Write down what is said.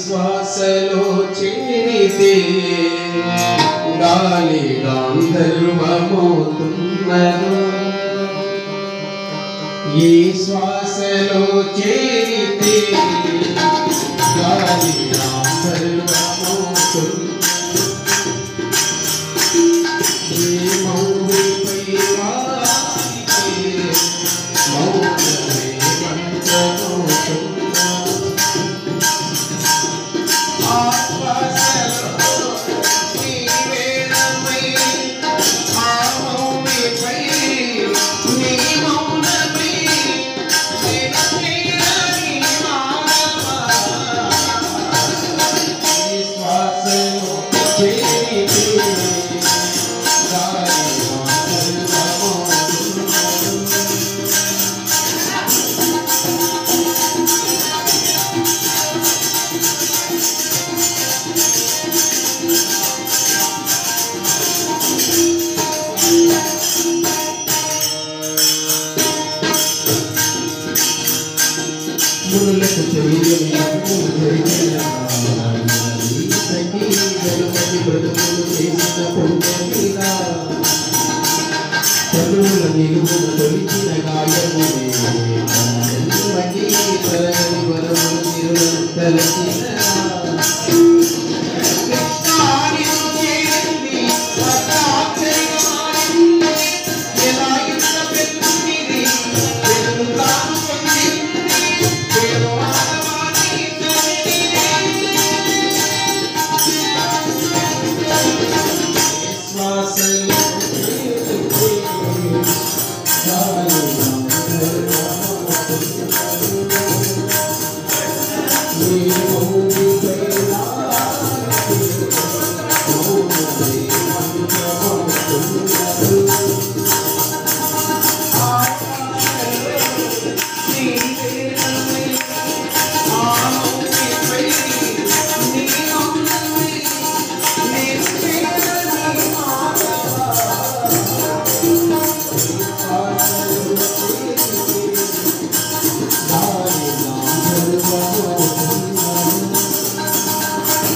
శ్వాసలో చేరితే గాలి గాంధర్వమవుతున్నదో ఈ శ్వాసలో చేరితే గాలి గాంధర్వమవుతున్నదో ఈ మౌనిపై వారితే మౌనమే పంచమవుతున్నదో మునులకు తెలియని అప్పులు జరిగిన గణపతి బ్రతుకులు చేసిన పుణ్యమీరా చదువుల నిలువున తొలిచిన గాయమునే వంగి తరగని వరములు తిరులను తలచిన Thank you.